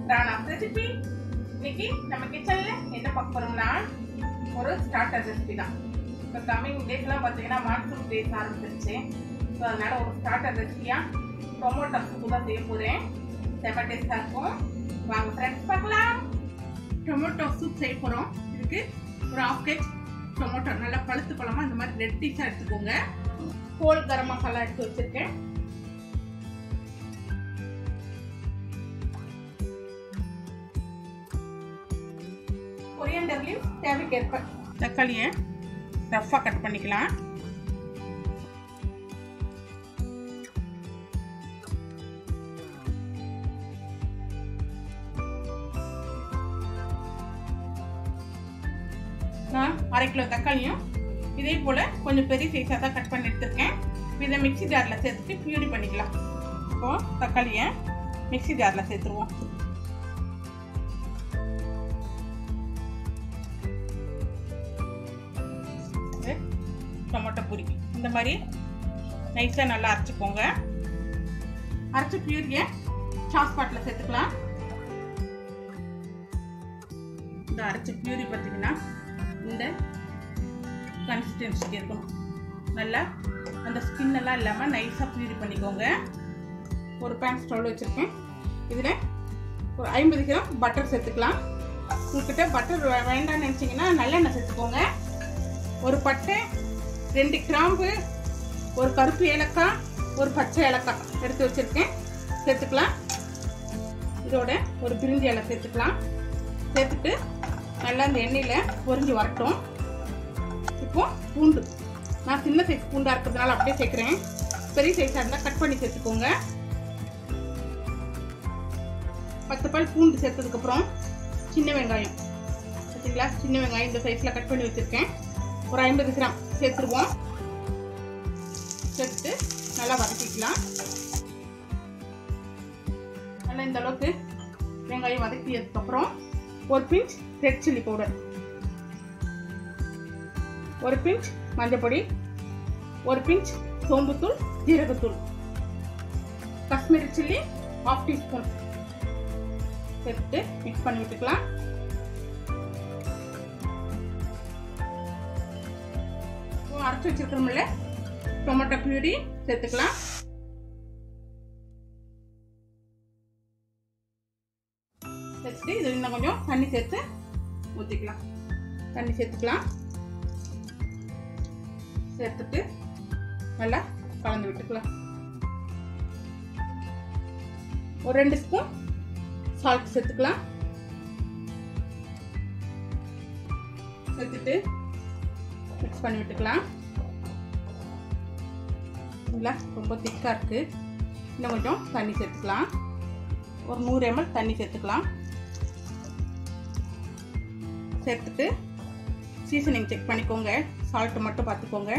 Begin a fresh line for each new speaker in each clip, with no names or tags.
ராணாஸ் recipe இன்னைக்கு நம்ம கிச்சன்ல என்ன பார்க்க போறோம்னா ஒரு ஸ்டார்டர் ரெசிபி தான் இப்போ கம்மிங் டேஸ்லாம் பார்த்தீங்கன்னா மான்சூன் டேஸ் ஆரம்பிச்சிருச்சு ஸோ அதனால ஒரு ஸ்டார்டர் ரெசிபியா டொமேட்டோ சூப்பு தான் செய்ய போகிறேன் செம்ம டேஸ்டாக இருக்கும் வாங்க ஃப்ரெண்ட்ஸ் பார்க்கலாம் டொமேட்டோ சூப் செய்ய போகிறோம் இதுக்கு ஒரு ஆஃப் கேஜ் டொமேட்டோ நல்லா பழுத்து பழமா இந்த மாதிரி ரெட் டீஸாக எடுத்துக்கோங்க ஹோல் கரம் மசாலா எடுத்து வச்சிருக்கேன் கொரியண்டர் லீவ் தேவைக்கேற்ப தக்காளியை ரஃப்பாக கட் பண்ணிக்கலாம் நான் அரை கிலோ தக்காளியும் இதே போல் கொஞ்சம் பெரிய சைஸாக தான் கட் பண்ணி எடுத்திருக்கேன் இதை மிக்சி ஜாரில் சேர்த்துட்டு பியூரி பண்ணிக்கலாம் இப்போ தக்காளியை மிக்சி ஜாரில் சேர்த்துருவோம் டொமேட்டோ பூரி இந்த மாதிரி நைஸாக நல்லா அரைச்சிக்கோங்க அரைச்ச பியூரியை சாஸ் பாட்டில் சேர்த்துக்கலாம் இந்த அரைச்ச பியூரி பார்த்தீங்கன்னா இந்த கன்சிஸ்டன்சிக்கு இருக்கணும் நல்லா அந்த ஸ்கின் எல்லாம் இல்லாமல் நைஸாக பியூரி பண்ணிக்கோங்க ஒரு பேன் ஸ்டவ்வில் வச்சுருக்கேன் இதில் ஒரு ஐம்பது கிராம் பட்டர் சேர்த்துக்கலாம் உங்ககிட்ட பட்டர் வேண்டாம்னு நினச்சிங்கன்னா நல்லெண்ணெய் சேர்த்துக்கோங்க ஒரு பட்டை ரெண்டு கிராம்பு ஒரு கருப்பு ஏலக்காய் ஒரு பச்சை ஏலக்காய் எடுத்து வச்சுருக்கேன் சேர்த்துக்கலாம் இதோட ஒரு பிரிஞ்சி இலை சேர்த்துக்கலாம் சேர்த்துட்டு நல்லா அந்த எண்ணெயில் பொரிஞ்சு வரட்டும் இப்போ பூண்டு நான் சின்ன சைஸ் பூண்டாக இருக்கிறதுனால அப்படியே சேர்க்குறேன் பெரிய சைஸாக இருந்தால் கட் பண்ணி சேர்த்துக்கோங்க பத்து பால் பூண்டு சேர்த்ததுக்கப்புறம் சின்ன வெங்காயம் பார்த்தீங்களா சின்ன வெங்காயம் இந்த சைஸில் கட் பண்ணி வச்சுருக்கேன் ஒரு ஐம்பது கிராம் சேர்த்துருவோம் சேர்த்து நல்லா வதக்கிக்கலாம் நல்லா இந்த அளவுக்கு வெங்காயம் வதக்கியதுக்கப்புறம் ஒரு பிஞ்ச் ரெட் சில்லி பவுடர் ஒரு பிஞ்ச் மஞ்சப்பொடி ஒரு பிஞ்ச் சோம்புத்தூள் ஜீரகத்தூள் காஷ்மீரி சில்லி ஹாஃப் டீஸ்பூன் சேர்த்து மிக்ஸ் பண்ணி விட்டுக்கலாம் அரைச்சி வச்சிருக்கிறோம்ல டொமேட்டோ பியூரி சேர்த்துக்கலாம் சேர்த்துட்டு இது இன்னும் கொஞ்சம் தண்ணி சேர்த்து ஊற்றிக்கலாம் தண்ணி சேர்த்துக்கலாம் சேர்த்துட்டு நல்லா கலந்து விட்டுக்கலாம் ஒரு ரெண்டு ஸ்பூன் சால்ட் சேர்த்துக்கலாம் சேர்த்துட்டு மிக்ஸ் பண்ணி விட்டுக்கலாம் இல்லை ரொம்ப திக்காக இருக்குது இன்னும் கொஞ்சம் தண்ணி சேர்த்துக்கலாம் ஒரு நூறு எம்எல் தண்ணி சேர்த்துக்கலாம் சேர்த்துட்டு சீசனிங் செக் பண்ணிக்கோங்க சால்ட்டு மட்டும் பார்த்துக்கோங்க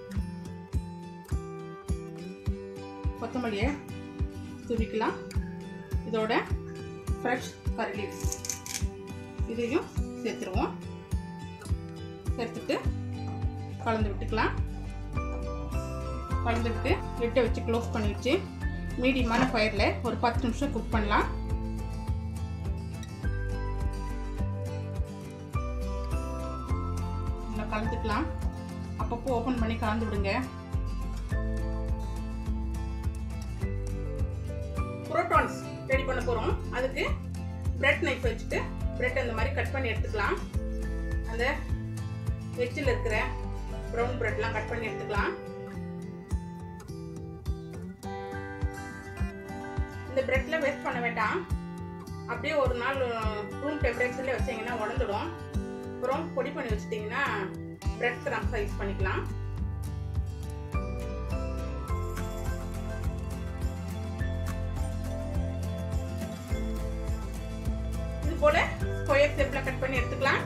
கொத்தமல்லியை துவிக்கலாம் இதோட ஃப்ரெஷ் கரி லீவ்ஸ் இதையும் சேர்த்துருவோம் சேர்த்துட்டு கலந்து விட்டுக்கலாம் கலந்து விட்டு லிட்டை வச்சு க்ளோஸ் பண்ணி வச்சு மீடியமான ஃபயரில் ஒரு பத்து நிமிஷம் குக் பண்ணலாம் நல்லா கலந்துக்கலாம் அப்பப்போ ஓப்பன் பண்ணி கலந்து விடுங்க புரோட்டான்ஸ் ரெடி பண்ண போகிறோம் அதுக்கு பிரெட் நைஃப் வச்சுட்டு பிரெட் அந்த மாதிரி கட் பண்ணி எடுத்துக்கலாம் அந்த வெஜ்ஜில் இருக்கிற ப்ரௌன் பிரெட்லாம் கட் பண்ணி எடுத்துக்கலாம் இந்த பிரெட்ல வேஸ்ட் பண்ண வேண்டாம் அப்படியே ஒரு நாள் ரூம் டெம்பரேச்சர்ல வச்சீங்கன்னா உடந்துடும் அப்புறம் பொடி பண்ணி வச்சிட்டிங்கன்னா பிரெட் கிராம்ஸாக யூஸ் பண்ணிக்கலாம் இது போல ஸ்கொயர் ஷேப்ல கட் பண்ணி எடுத்துக்கலாம்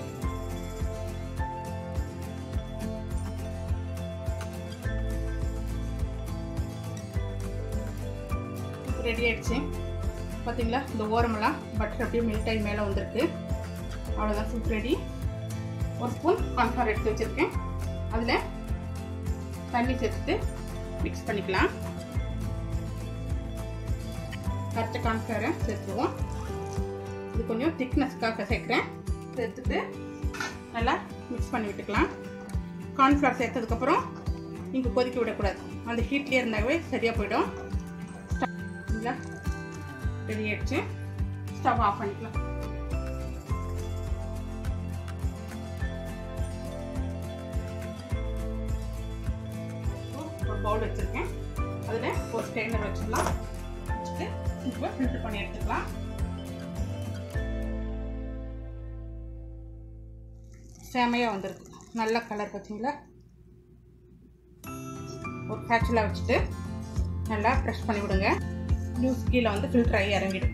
ரெடி ஆயிடுச்சு பார்த்தீங்களா இந்த ஓரமெல்லாம் பட்டர் அப்படியே மெல்ட் ஆகி மேலே வந்திருக்கு அவ்வளோதான் சூப் ரெடி ஒரு ஸ்பூன் கான்ஃபார் எடுத்து வச்சுருக்கேன் அதில் தண்ணி சேர்த்துட்டு மிக்ஸ் பண்ணிக்கலாம் கரைச்ச கான்ஃப்ளவரை சேர்த்துருவோம் இது கொஞ்சம் திக்னஸ்க்காக சேர்க்குறேன் சேர்த்துட்டு நல்லா மிக்ஸ் பண்ணி விட்டுக்கலாம் கார்ன்ஃப்ளவர் சேர்த்ததுக்கப்புறம் நீங்கள் கொதிக்க விடக்கூடாது அந்த ஹீட்லேயே இருந்தாவே சரியாக போயிடும் இல்லை ரெடி ஆயிடுச்சு ஸ்டவ் ஆஃப் பண்ணிக்கலாம் ஒரு பவுல் வச்சுருக்கேன் அதில் ஒரு ஸ்டெயினர் வச்சிடலாம் வச்சுட்டு இப்போ ஃபில்டர் பண்ணி எடுத்துக்கலாம் செமையாக வந்திருக்கு நல்ல கலர் பார்த்தீங்களா ஒரு கேட்சில் வச்சுட்டு நல்லா ப்ரெஷ் பண்ணி விடுங்க ஜூஸ் கீழே வந்து ஃபில்டர் ஆகி இறங்கிடும்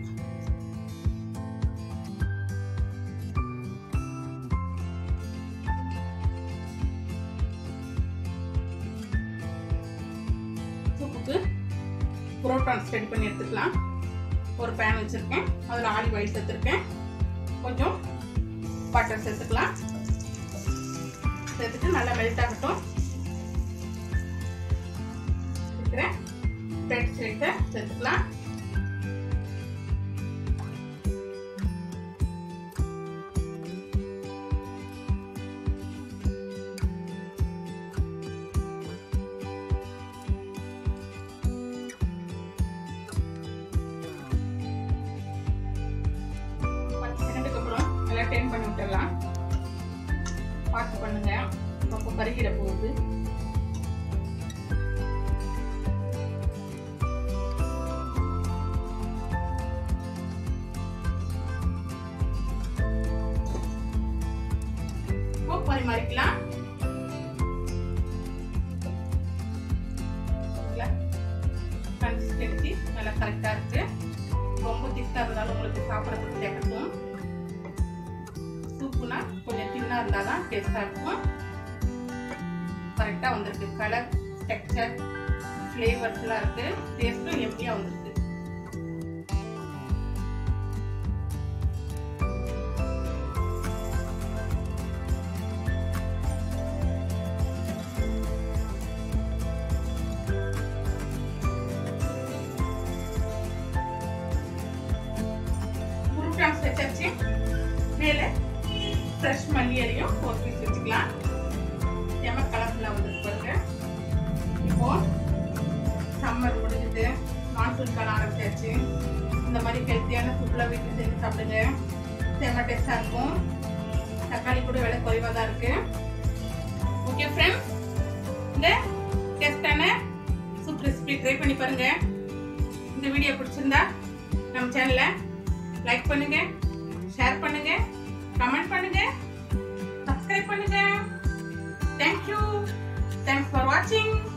சூப்புக்கு புரோட்டான்ஸ் ரெடி பண்ணி எடுத்துக்கலாம் ஒரு பேன் வச்சுருக்கேன் அதில் ஆலிவ் ஆயில் சேர்த்துருக்கேன் கொஞ்சம் பட்டர் சேர்த்துக்கலாம் சேர்த்துட்டு நல்லா மெல்ட் ஆகட்டும் இருக்கிறேன் பிரெட் ஸ்லைஸை சேர்த்துக்கலாம் பத்து செகண்டுக்கு அப்புறம் நல்லா டென் பண்ணி விட்டுடலாம் பார்த்து பண்ணுங்க அப்போ கருகிட போகுது இப்போ பரிமாறிக்கலாம் கன்சிஸ்டன்சி நல்லா கரெக்டாக இருக்கு ரொம்ப திக்காக இருந்தாலும் உங்களுக்கு சாப்பிட்றதுக்கு திகட்டும் சூப்புனா கொஞ்சம் தின்னாக இருந்தால் தான் டேஸ்ட்டாக இருக்கும் கரெக்டாக வந்திருக்கு கலர் டெக்ஸ்டர் ஃப்ளேவர்ஸ்லாம் இருக்கு டேஸ்ட்டும் எப்படியாக வந்திருக்கு உருட்டான் வச்சாச்சு மேலே ஃப்ரெஷ் மல்லி அரையும் ஒரு பீஸ் வச்சுக்கலாம் செம கலர்ஃபுல்லாக வந்துருக்கு பாருங்க இப்போ சம்மர் முடிஞ்சுது மான்சூன் காலம் ஆரம்பிச்சாச்சு இந்த மாதிரி ஹெல்த்தியான ஃபுட்லாம் வீட்டில் செஞ்சு சாப்பிடுங்க செம்ம டேஸ்டாக இருக்கும் தக்காளி கூட விலை குறைவாக தான் இருக்கு ஓகே ஃப்ரெண்ட்ஸ் இந்த டேஸ்டான சூப் ரெசிபி ட்ரை பண்ணி பாருங்க இந்த வீடியோ பிடிச்சிருந்தா நம்ம சேனலை லைக் பண்ணுங்க ஷேர் பண்ணுங்க கமெண்ட் பண்ணுங்க சப்ஸ்கிரைப் பண்ணுங்க தேங்க்யூ தேங்க்ஸ் ஃபார் வாட்சிங்